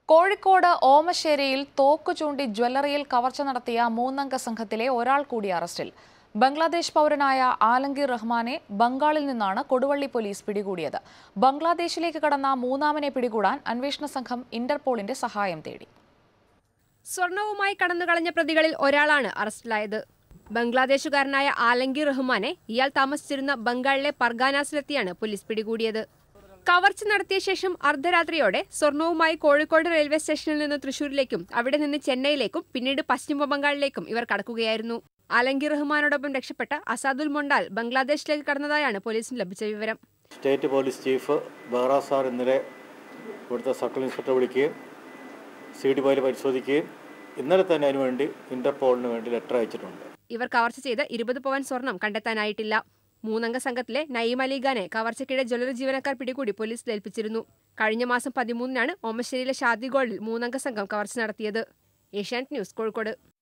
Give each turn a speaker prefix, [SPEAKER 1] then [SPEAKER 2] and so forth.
[SPEAKER 1] കോഴിക്കോട് ഓമശ്ശേരിയിൽ തോക്ക് ചൂണ്ടി ജ്വല്ലറിയിൽ കവർച്ച നടത്തിയ മൂന്നംഗ സംഘത്തിലെ ഒരാൾ കൂടി അറസ്റ്റിൽ ബംഗ്ലാദേശ് പൗരനായ ആലംഗീർ റഹ്മാനെ ബംഗാളിൽ നിന്നാണ് കൊടുവള്ളി പോലീസ് പിടികൂടിയത് ബംഗ്ലാദേശിലേക്ക് കടന്ന മൂന്നാമനെ പിടികൂടാൻ അന്വേഷണ സംഘം ഇന്റർപോളിന്റെ സഹായം തേടി
[SPEAKER 2] സ്വർണവുമായി കടന്നുകളഞ്ഞ പ്രതികളിൽ ഒരാളാണ് അറസ്റ്റിലായത് ബംഗ്ലാദേശുകാരനായ ആലംഗീർ റഹ്മാനെ ഇയാൾ താമസിച്ചിരുന്ന ബംഗാളിലെ പർഗാനാസിലെത്തിയാണ് പോലീസ് പിടികൂടിയത് കവർച്ച നടത്തിയ ശേഷം അർദ്ധരാത്രിയോടെ സ്വർണവുമായി കോഴിക്കോട് റെയിൽവേ സ്റ്റേഷനിൽ നിന്ന് തൃശൂരിലേക്കും അവിടെ നിന്ന് ചെന്നൈയിലേക്കും പിന്നീട് പശ്ചിമ ബംഗാളിലേക്കും ഇവർ കടക്കുകയായിരുന്നു ആലംഗീർ റഹ്മാനോടൊപ്പം രക്ഷപ്പെട്ട അസാദുൽ മൊണ്ടാൽ ബംഗ്ലാദേശിലേക്ക് കടന്നതായാണ് പോലീസിന് ലഭിച്ച വിവരം
[SPEAKER 3] state police chief Behra sir ഇന്നലെ ഇവിടുത്തെ സർക്കിൾ ഇൻസ്പെക്ടർ വിളിക്കുകയും സി ഡി ഫയൽ പരിശോധിക്കുകയും ഇന്നലെ തന്നെ അതിനുവേണ്ടി ഇന്റർപോളിന് വേണ്ടി ലെറ്റർ അയച്ചിട്ടുണ്ട്
[SPEAKER 2] ഇവർ കവർച്ച ചെയ്ത ഇരുപത് പവൻ സ്വർണം കണ്ടെത്താനായിട്ടില്ല മൂന്നംഗ സംഘത്തിലെ നയീം അലിഖാനെ കവർച്ചയ്ക്കിടെ ജ്വല്ലറി ജീവനക്കാർ പിടികൂടി പോലീസിൽ ഏൽപ്പിച്ചിരുന്നു കഴിഞ്ഞ മാസം പതിമൂന്നിനാണ് ഓമശ്ശേരിയിലെ ഷാദി ഗോൾഡിൽ മൂന്നംഗ സംഘം കവർച്ച നടത്തിയത് ഏഷ്യാനെറ്റ് ന്യൂസ് കോഴിക്കോട്